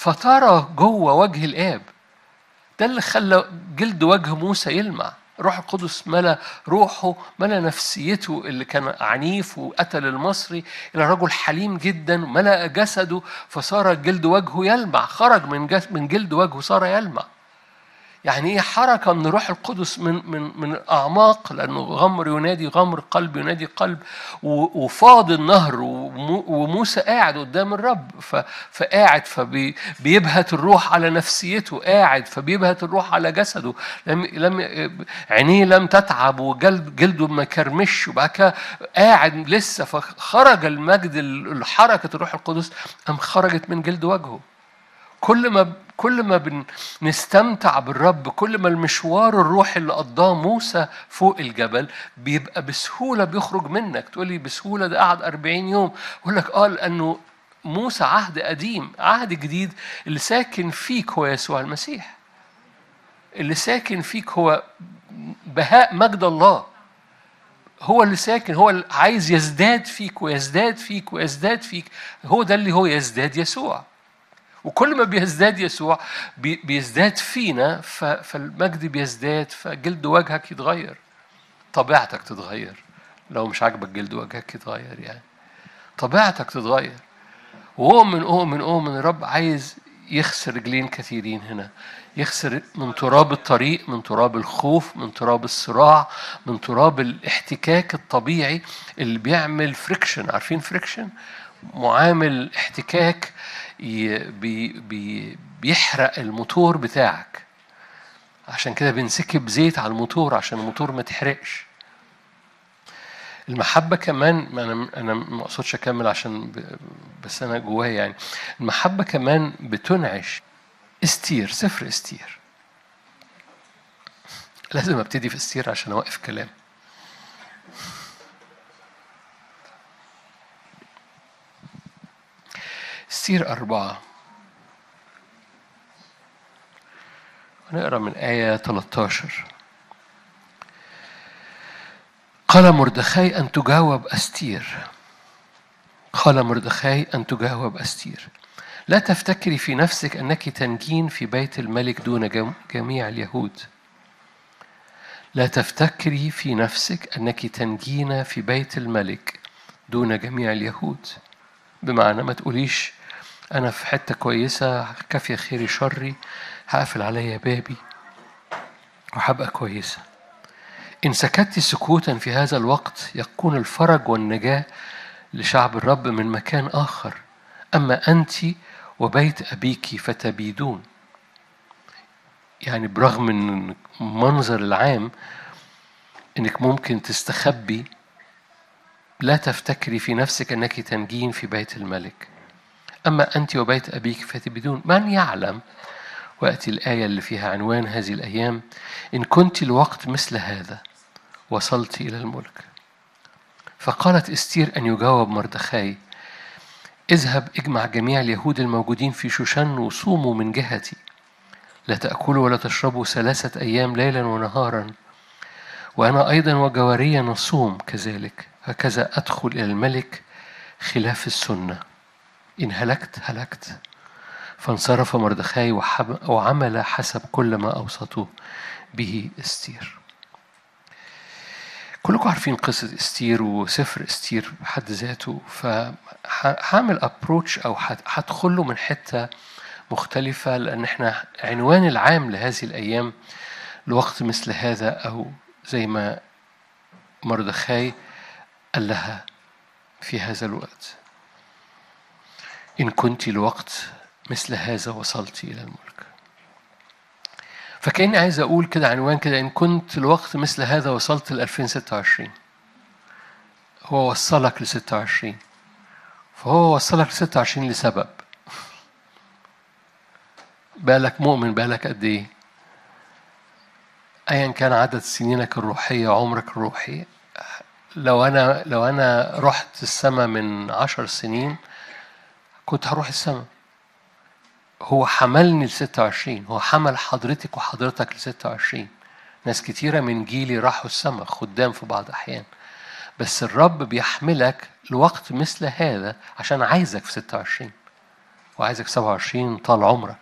فترى جوه وجه الآب ده اللي خلى جلد وجه موسى يلمع روح القدس ملا روحه ملا نفسيته اللي كان عنيف وقتل المصري الى رجل حليم جدا ملا جسده فصار جلد وجهه يلمع خرج من من جلد وجهه صار يلمع يعني ايه حركه من روح القدس من من من الاعماق لانه غمر ينادي غمر قلب ينادي قلب وفاض النهر وموسى قاعد قدام الرب فقاعد فبيبهت الروح على نفسيته قاعد فبيبهت الروح على جسده لم لم عينيه لم تتعب وجلد جلده ما كرمش وبعد كده قاعد لسه فخرج المجد حركه الروح القدس ام خرجت من جلد وجهه كل ما كل ما بنستمتع بالرب كل ما المشوار الروحي اللي قضاه موسى فوق الجبل بيبقى بسهولة بيخرج منك تقول لي بسهولة ده قعد 40 يوم أقول لك آه لأنه موسى عهد قديم عهد جديد اللي ساكن فيك هو يسوع المسيح اللي ساكن فيك هو بهاء مجد الله هو اللي ساكن هو اللي عايز يزداد فيك ويزداد فيك ويزداد فيك هو ده اللي هو يزداد يسوع وكل ما بيزداد يسوع بيزداد فينا فالمجد بيزداد فجلد وجهك يتغير طبيعتك تتغير لو مش عاجبك جلد وجهك يتغير يعني طبيعتك تتغير وأؤمن أؤمن أؤمن الرب عايز يخسر رجلين كثيرين هنا يخسر من تراب الطريق من تراب الخوف من تراب الصراع من تراب الاحتكاك الطبيعي اللي بيعمل فريكشن عارفين فريكشن معامل احتكاك بي بي بيحرق الموتور بتاعك عشان كده بنسكب زيت على الموتور عشان الموتور ما تحرقش المحبة كمان أنا أنا ما أقصدش أكمل عشان بس أنا جوايا يعني المحبة كمان بتنعش استير سفر استير لازم أبتدي في استير عشان أوقف كلام استير أربعة نقرا من آية 13 قال مردخاي أن تجاوب أستير قال مردخاي أن تجاوب أستير لا تفتكري في نفسك أنك تنجين في بيت الملك دون جميع اليهود لا تفتكري في نفسك أنك تنجين في بيت الملك دون جميع اليهود بمعنى ما تقوليش أنا في حتة كويسة كافية خيري شري هقفل عليا بابي وهبقى كويسة إن سكت سكوتا في هذا الوقت يكون الفرج والنجاة لشعب الرب من مكان آخر أما أنت وبيت أبيك فتبيدون يعني برغم من المنظر العام انك ممكن تستخبي لا تفتكري في نفسك انك تنجين في بيت الملك أما أنت وبيت أبيك فتبدون من يعلم وأتي الآية اللي فيها عنوان هذه الأيام إن كنت الوقت مثل هذا وصلت إلى الملك فقالت استير أن يجاوب مردخاي اذهب اجمع جميع اليهود الموجودين في شوشن وصوموا من جهتي لا تأكلوا ولا تشربوا ثلاثة أيام ليلا ونهارا وأنا أيضا وجواريا نصوم كذلك هكذا أدخل إلى الملك خلاف السنه إن هلكت هلكت فانصرف مردخاي وعمل حسب كل ما أوصته به استير كلكم عارفين قصة استير وسفر استير بحد ذاته فهعمل ابروتش أو هدخل له من حتة مختلفة لأن احنا عنوان العام لهذه الأيام لوقت مثل هذا أو زي ما مردخاي قال لها في هذا الوقت إن كنت لوقت مثل هذا وصلت إلى الملك فكأني عايز أقول كده عنوان كده إن كنت لوقت مثل هذا وصلت ل 2026 هو وصلك ل 26 فهو وصلك ل 26 لسبب بالك مؤمن بالك قد إيه أيا كان عدد سنينك الروحية عمرك الروحي لو أنا لو أنا رحت السماء من عشر سنين كنت هروح السماء هو حملني ل 26 هو حمل حضرتك وحضرتك ل 26 ناس كتيرة من جيلي راحوا السماء خدام في بعض الأحيان بس الرب بيحملك لوقت مثل هذا عشان عايزك في 26 وعايزك 27 طال عمرك